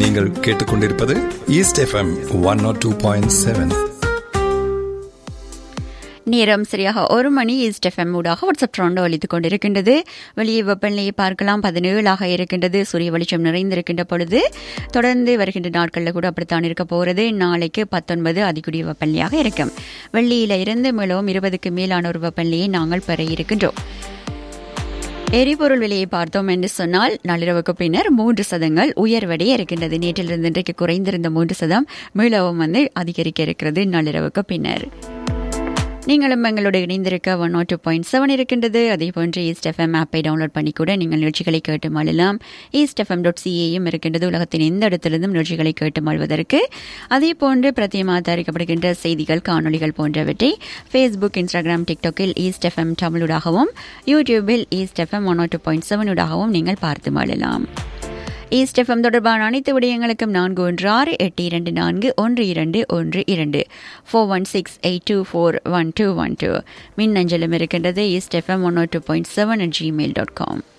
நீங்கள் கேட்டுக்கொண்டிருப்பது East FM one nought two point seven நேரம் சரியாக ஒரு மணி ஈஸ்ட் எஃப்எம் ஊடாக வாட்ஸ்அப் ட்ரோண்டோ ஒலித்துக் கொண்டிருக்கின்றது வெளியே வெப்பநிலையை பார்க்கலாம் பதினேழாக இருக்கின்றது சூரிய வெளிச்சம் நிறைந்திருக்கின்ற பொழுது தொடர்ந்து வருகின்ற நாட்களில் கூட அப்படித்தான் இருக்க போகிறது நாளைக்கு பத்தொன்பது அதிகூடிய வெப்பநிலையாக இருக்கும் வெள்ளியில இருந்து மேலும் இருபதுக்கு மேலான ஒரு வெப்பநிலையை நாங்கள் பெற இருக்கின்றோம் எரிபொருள் விலையை பார்த்தோம் என்று சொன்னால் நள்ளிரவுக்கு பின்னர் மூன்று சதங்கள் உயர்வடைய இருக்கின்றது நேற்றிலிருந்து இன்றைக்கு குறைந்திருந்த மூன்று சதம் மீளவும் வந்து அதிகரிக்க இருக்கிறது நள்ளிரவுக்கு பின்னர் நீங்களும் எங்களோட இணைந்திருக்க one nought two point seven இருக்கின்றது அதே போன்று ஈஸ்ட் எஃப்எம் ஆப்பை டவுன்லோட் பண்ணி கூட நீங்கள் நிகழ்ச்சிகளை கேட்டு மழலாம் ஈஸ்ட் எஃப்எம் டாட் சிஏயும் இருக்கின்றது உலகத்தின் எந்த இடத்திலிருந்தும் நிகழ்ச்சிகளை கேட்டு மழ்வதற்கு அதே போன்று பிரத்தியமாக தயாரிக்கப்படுகின்ற செய்திகள் காணொலிகள் போன்றவற்றை ஃபேஸ்புக் இன்ஸ்டாகிராம் டிக்டாக்கில் ஈஸ்ட் எஃப்எம் தமிழூடாகவும் யூடியூபில் East FM one nought two point செவனூடாகவும் நீங்கள் பார்த்து மழலாம் ஈஸ்ட் எஃப்எம் தொடர்பான அனைத்து விடயங்களுக்கும் நான்கு ஒன்று ஆறு எட்டு இரண்டு நான்கு ஒன்று இரண்டு ஒன்று இரண்டு four one six eight two four one two one two மின்னஞ்சலும் இருக்கின்றது East FM one two point seven at Gmail dot com